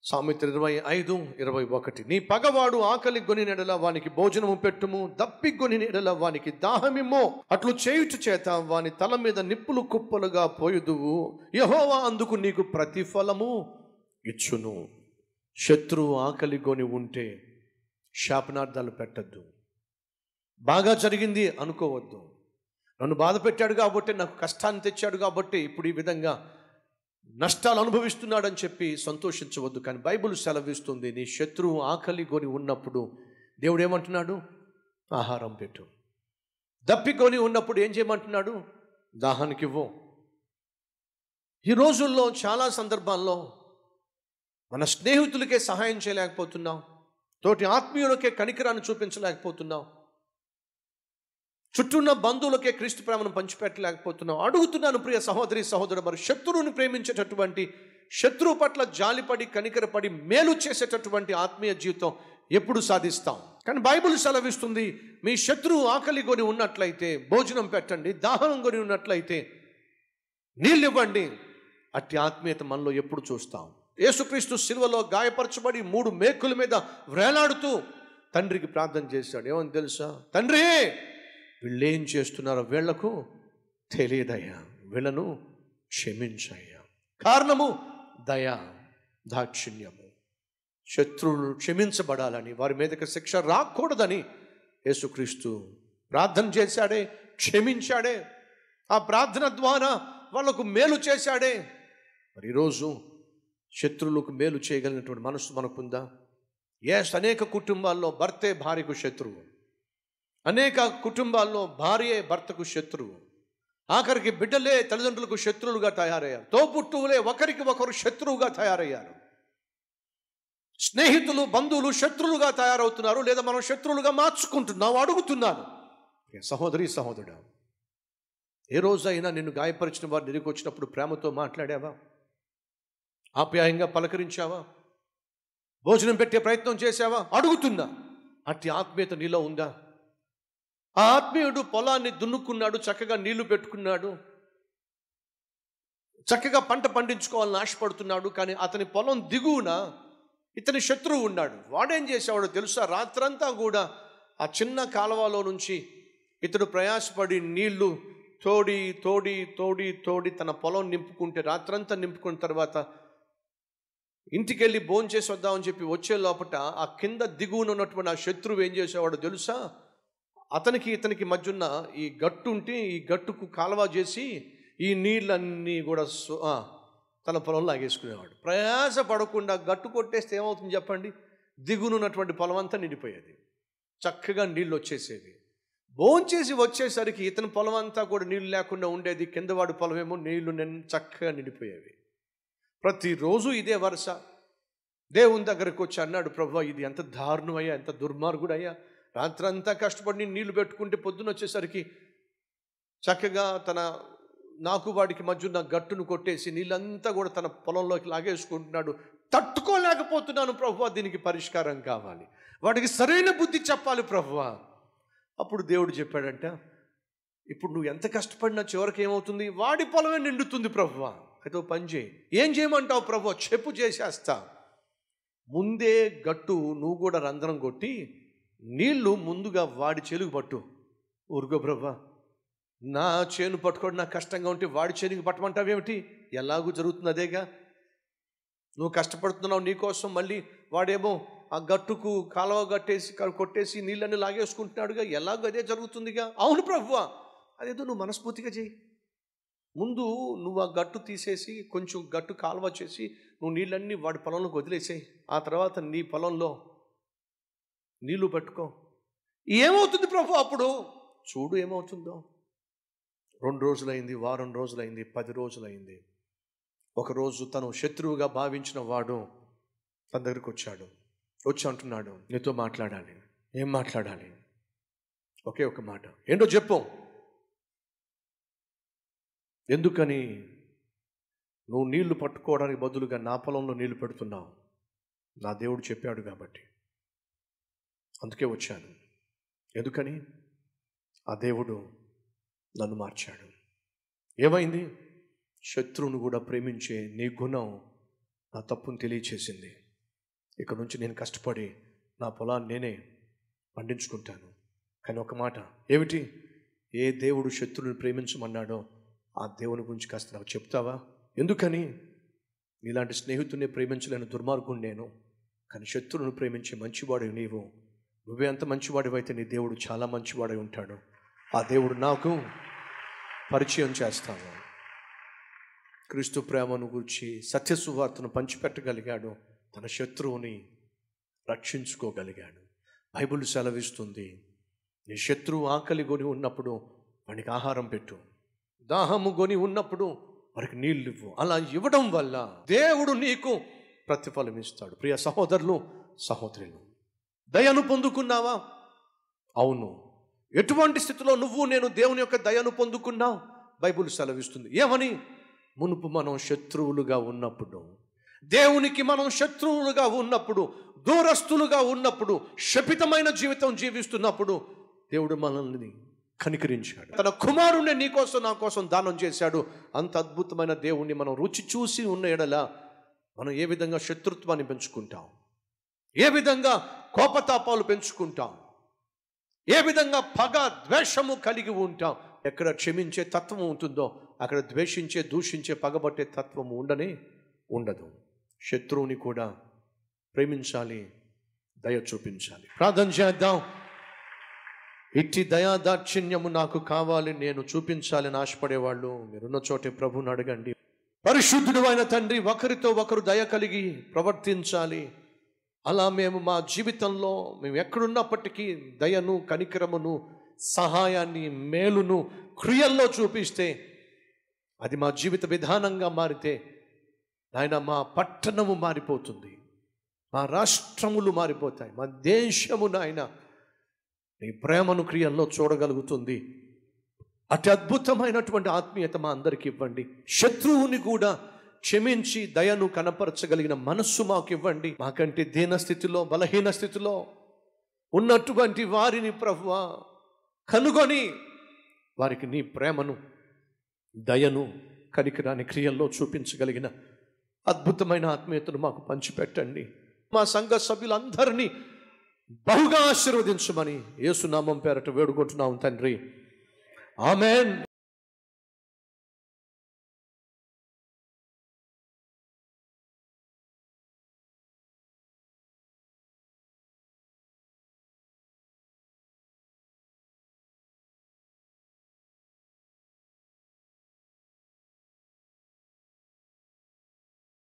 సామెత ఇరవై ఐదు ఇరవై ఒకటి నీ పగవాడు ఆకలి గొని నెడల వానికి భోజనము పెట్టుము దప్పి గొని నెడల వానికి దాహమిమ్మో అట్లు చేయుట చేత వాని తల మీద నిప్పులు కుప్పలుగా పోయుదువు యహోవా అందుకు నీకు ప్రతిఫలము ఇచ్చును శత్రువు ఆకలి గొని ఉంటే శాపనార్థాలు పెట్టద్దు బాగా జరిగింది అనుకోవద్దు నన్ను బాధ పెట్టాడు కాబట్టి నాకు కష్టాన్ని తెచ్చాడు కాబట్టి ఇప్పుడు ఈ విధంగా నష్టాలు అనుభవిస్తున్నాడని చెప్పి సంతోషించవద్దు కానీ బైబిల్ సెలవిస్తుంది నీ శత్రువు ఆకలి కొని ఉన్నప్పుడు దేవుడు ఏమంటున్నాడు ఆహారం పెట్టు దప్పికొని ఉన్నప్పుడు ఏం చేయమంటున్నాడు దాహానికి ఇవ్వు ఈ రోజుల్లో చాలా సందర్భాల్లో మన స్నేహితులకే సహాయం చేయలేకపోతున్నాం తోటి ఆత్మీయులకే కనికరాన్ని చూపించలేకపోతున్నాం చుట్టూ ఉన్న బంధువులకే క్రీస్తు ప్రేమను పంచిపెట్టలేకపోతున్నాం అడుగుతున్నాను ప్రియ సహోదరి సహోదరు మరి శత్రువుని ప్రేమించేటటువంటి శత్రువు పట్ల జాలిపడి కనికరపడి మేలు చేసేటటువంటి ఆత్మీయ జీవితం ఎప్పుడు సాధిస్తాం కానీ బైబిల్ సెలవిస్తుంది మీ శత్రువు ఆకలి కొని ఉన్నట్లయితే భోజనం పెట్టండి దాహం కొని ఉన్నట్లయితే నీళ్ళు ఇవ్వండి అట్టి ఆత్మీయత మనలో ఎప్పుడు చూస్తాం యేసుక్రీస్తు శిల్వలో గాయపరచబడి మూడు మేకుల మీద వేలాడుతూ తండ్రికి ప్రార్థన చేశాడు ఏమని తెలుసా తండ్రి వీళ్ళేం చేస్తున్నారో వీళ్లకు తెలియదయ్యా వీళ్ళను క్షమించయ్యా కారణము దయ దాక్షిణ్యము శత్రువులు క్షమించబడాలని వారి మీదకి శిక్ష రాకూడదని యేసుక్రీస్తు ప్రార్థన చేశాడే క్షమించాడే ఆ ప్రార్థన ద్వారా వాళ్లకు మేలు చేశాడే మరి ఈరోజు శత్రువులకు మేలు చేయగలిగినటువంటి మనసు మనకుందా ఎస్ అనేక కుటుంబాల్లో భర్తే భార్యకు శత్రువు అనేక కుటుంబాల్లో భార్యే భర్తకు శత్రువు ఆఖరికి బిడ్డలే తల్లిదండ్రులకు శత్రువులుగా తయారయ్యారు తోపుట్టువులే ఒకరికి ఒకరు శత్రువుగా తయారయ్యారు స్నేహితులు బంధువులు శత్రువులుగా తయారవుతున్నారు లేదా మనం శత్రువులుగా మార్చుకుంటున్నాం అడుగుతున్నాను ప్రియ సహోదరి సహోదరుడు ఏ రోజైనా నిన్ను గాయపరిచిన వారు తిరిగి వచ్చినప్పుడు ప్రేమతో మాట్లాడావా ఆప్యాయంగా పలకరించావా భోజనం పెట్టే ప్రయత్నం చేశావా అడుగుతున్నా అట్టి ఆత్మీయత నీలో ఉందా ఆ ఆత్మీయుడు పొలాన్ని దున్నుకున్నాడు చక్కగా నీళ్లు పెట్టుకున్నాడు చక్కగా పంట పండించుకోవాలని ఆశపడుతున్నాడు కానీ అతని పొలం దిగువన ఇతని శత్రువు ఉన్నాడు వాడేం చేసేవాడో తెలుసా రాత్రంతా కూడా ఆ చిన్న కాలువలో నుంచి ఇతడు ప్రయాసపడి నీళ్లు తోడి తోడి తోడి తోడి తన పొలం నింపుకుంటే రాత్రంతా నింపుకున్న తర్వాత ఇంటికి వెళ్ళి భోంచేసి వద్దామని చెప్పి వచ్చే లోపట ఆ కింద దిగువన ఉన్నటువంటి ఆ శత్రువు ఏం చేసేవాడో తెలుసా అతనికి ఇతనికి మధ్య ఉన్న ఈ గట్టు ఉంటే ఈ గట్టుకు కాలువ చేసి ఈ నీళ్ళన్నీ కూడా సు- ఆ, తన పొలం లాగేసుకునేవాడు ప్రయాస పడకుండా గట్టు కొట్టేస్తే ఏమవుతుంది చెప్పండి దిగునున్నటువంటి పొలం అంతా నిండిపోయేది చక్కగా నీళ్ళు వచ్చేసేవి భోంచేసి వచ్చేసరికి ఇతని పొలం అంతా కూడా నీళ్ళు లేకుండా ఉండేది కిందవాడి పొలం ఏమో నీళ్లు నిన్న చక్కగా నిండిపోయేవి ప్రతిరోజు ఇదే వరుస దేవుని దగ్గరకు వచ్చి అన్నాడు ప్రభు ఇది ఎంత దారుణమయ్యా ఎంత దుర్మార్గుడయ్యా రాత్రంతా కష్టపడి నేను నీళ్లు పెట్టుకుంటే పొద్దున వచ్చేసరికి చక్కగా తన నాకు వాడికి మధ్య ఉన్న గట్టును కొట్టేసి నీళ్ళంతా కూడా తన పొలంలోకి లాగేసుకుంటున్నాడు తట్టుకోలేకపోతున్నాను ప్రభువా దీనికి పరిష్కారం కావాలి వాడికి సరైన బుద్ధి చెప్పాలి ప్రభువా అప్పుడు దేవుడు చెప్పాడంట ఇప్పుడు నువ్వు ఎంత కష్టపడినా చివరికి ఏమవుతుంది వాడి పొలమే నిండుతుంది ప్రభువా అయితే ఓ పని చేయి ఏం చేయమంటావు ప్రభు చెప్పు చేసేస్తా ముందే గట్టు నువ్వు కూడా రంధ్రం కొట్టి నీళ్లు ముందుగా వాడి చెలుగు పట్టు ఊరుగో ప్రభా నా చేను పట్టుకోవడం నాకు కష్టంగా ఉంటే వాడి చేనుకి పట్టమంటావేమిటి ఎలాగూ జరుగుతుంది అదేగా నువ్వు కష్టపడుతున్నావు నీకోసం మళ్ళీ వాడేమో ఆ గట్టుకు కాలువ కట్టేసి క- కొట్టేసి నీళ్ళని లాగేసుకుంటున్నాడుగా ఎలాగో అదే జరుగుతుందిగా అవును ప్రభువా అదేదో నువ్వు మనస్ఫూర్తిగా చేయి ముందు నువ్వు ఆ గట్టు తీసేసి కొంచెం గట్టు కాలువ చేసి నువ్వు నీళ్ళన్నీ వాడి పొలంలోకి వదిలేసేయి ఆ తర్వాత నీ పొలంలో నీళ్లు పెట్టుకో ఏమవుతుంది ప్రభు అప్పుడు చూడు ఏమవుతుందో రెండు రోజులైంది వారం రోజులైంది పది రోజులైంది ఒకరోజు తను శత్రువుగా భావించిన వాడు తన దగ్గరికి వచ్చాడు వచ్చి అంటున్నాడు నీతో మాట్లాడాలి ఏం మాట్లాడాలి ఒకే ఒక మాట ఏంటో చెప్పు ఎందుకని నువ్వు నీళ్లు పట్టుకోవడానికి బదులుగా నా పొలంలో నీళ్లు పెడుతున్నావు నా దేవుడు చెప్పాడు కాబట్టి అందుకే వచ్చాను ఎందుకని ఆ దేవుడు నన్ను మార్చాడు ఏమైంది శత్రువును కూడా ప్రేమించే నీ గుణం నా తప్పును తెలియచేసింది ఇక నుంచి నేను కష్టపడి నా పొలాన్ని నేనే పండించుకుంటాను కానీ ఒక మాట ఏమిటి ఏ దేవుడు శత్రువుని ప్రేమించమన్నాడో ఆ దేవుని గురించి కాస్త నాకు చెప్తావా ఎందుకని నీలాంటి స్నేహితుడిని ప్రేమించలేని దుర్మార్గుడు నేను కానీ శత్రువును ప్రేమించే మంచివాడు నీవు నువ్వే అంత మంచివాడివైతే నీ దేవుడు చాలా మంచివాడై ఉంటాడు ఆ దేవుడు నాకు పరిచయం చేస్తాను క్రీస్తు ప్రేమను గురించి సత్య సువార్తను పంచిపెట్టగలిగాడు తన శత్రువుని రక్షించుకోగలిగాడు బైబిల్ సెలవిస్తుంది నీ శత్రువు ఆకలి కొని ఉన్నప్పుడు వానికి ఆహారం పెట్టు దాహము కొని ఉన్నప్పుడు వారికి నీళ్ళు ఇవ్వు అలా ఇవ్వడం వల్ల దేవుడు నీకు ప్రతిఫలం ఇస్తాడు ప్రియ సహోదరులు సహోదరులు దయను పొందుకున్నావా అవును ఎటువంటి స్థితిలో నువ్వు నేను దేవుని యొక్క దయను పొందుకున్నావు బైబుల్ సెలవిస్తుంది ఏమని మునుపు మనం శత్రువులుగా ఉన్నప్పుడు దేవునికి మనం శత్రువులుగా ఉన్నప్పుడు దూరస్తులుగా ఉన్నప్పుడు శపితమైన జీవితం జీవిస్తున్నప్పుడు దేవుడు మనల్ని కనికరించాడు తన కుమారుణ్ణి నీ కోసం నా కోసం దానం చేశాడు అంత అద్భుతమైన దేవుణ్ణి మనం రుచి చూసి ఉన్న ఎడల మనం ఏ విధంగా శత్రుత్వాన్ని పెంచుకుంటాం ఏ విధంగా కోపతాపాలు పెంచుకుంటాం ఏ విధంగా పగ ద్వేషము కలిగి ఉంటాం ఎక్కడ క్షమించే తత్వం ఉంటుందో అక్కడ ద్వేషించే దూషించే పగబట్టే తత్వము ఉండనే ఉండదు శత్రువుని కూడా ప్రేమించాలి దయ చూపించాలి ప్రార్థన చేద్దాం ఇట్టి దయా దాక్షిణ్యము నాకు కావాలి నేను చూపించాలని ఆశపడేవాళ్ళు మీరున్న చోటే ప్రభుని అడగండి పరిశుద్ధుడు అయిన తండ్రి ఒకరితో ఒకరు దయ కలిగి ప్రవర్తించాలి అలా మేము మా జీవితంలో మేము ఎక్కడున్నప్పటికీ దయను కనికరమును సహాయాన్ని మేలును క్రియల్లో చూపిస్తే అది మా జీవిత విధానంగా మారితే నాయన మా పట్టణము మారిపోతుంది మా రాష్ట్రములు మారిపోతాయి మా దేశము నాయన నీ ప్రేమను క్రియల్లో చూడగలుగుతుంది అతి అద్భుతమైనటువంటి ఆత్మీయత మా అందరికి ఇవ్వండి శత్రువుని కూడా క్షమించి దయను కనపరచగలిగిన మనస్సు మాకు ఇవ్వండి మాకంటే దీన స్థితిలో బలహీన స్థితిలో ఉన్నటువంటి వారిని ప్రభువ కనుగొని వారికి నీ ప్రేమను దయను కనికరాని క్రియల్లో చూపించగలిగిన అద్భుతమైన ఆత్మీయతను మాకు పంచిపెట్టండి మా సంఘ సభ్యులందరినీ బహుగా ఆశీర్వదించమని యేసునామం పేరట వేడుకుంటున్నాం తండ్రి ఆమెన్